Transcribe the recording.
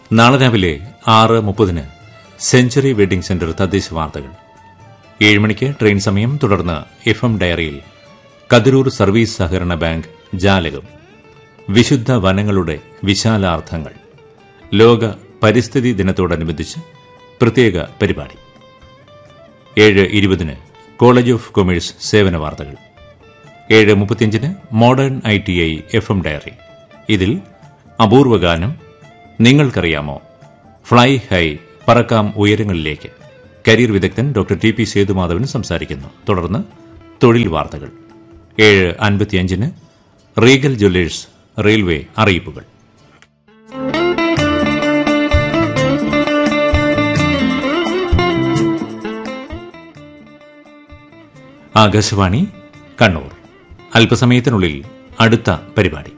നാളെ രാവിലെ ആറ് മുപ്പതിന് സെഞ്ചുറി വെഡിംഗ് സെന്റർ തദ്ദേശ വാർത്തകൾ ഏഴ് മണിക്ക് ട്രെയിൻ സമയം തുടർന്ന് എഫ് എം ഡയറിയിൽ കതിരൂർ സർവീസ് സഹകരണ ബാങ്ക് ജാലകം വിശുദ്ധ വനങ്ങളുടെ വിശാലാർത്ഥങ്ങൾ ലോക പരിസ്ഥിതി ദിനത്തോടനുബന്ധിച്ച് പ്രത്യേക പരിപാടി ഏഴ് ഇരുപതിന് കോളേജ് ഓഫ് കൊമേഴ്സ് സേവന വാർത്തകൾ ഏഴ് മുപ്പത്തിയഞ്ചിന് modern I T I F M diary ഇതിൽ അപൂർവഗാനം നിങ്ങൾക്കറിയാമോ ഫ്ലൈ ഹൈ പറക്കാം ഉയരങ്ങളിലേക്ക് കരിയർ വിദഗ്ധൻ ഡോക്ടർ ടി പി സേതുമാധവൻ സംസാരിക്കുന്നു തുടർന്ന് തൊഴിൽ വാർത്തകൾ ഏഴ് അൻപത്തിയഞ്ചിന് റീഗൽ ജ്വല്ലേഴ്സ് റെയിൽവേ അറിയിപ്പുകൾ ആകാശവാണി കണ്ണൂർ അല്പസമയത്തിനുള്ളിൽ അടുത്ത പരിപാടി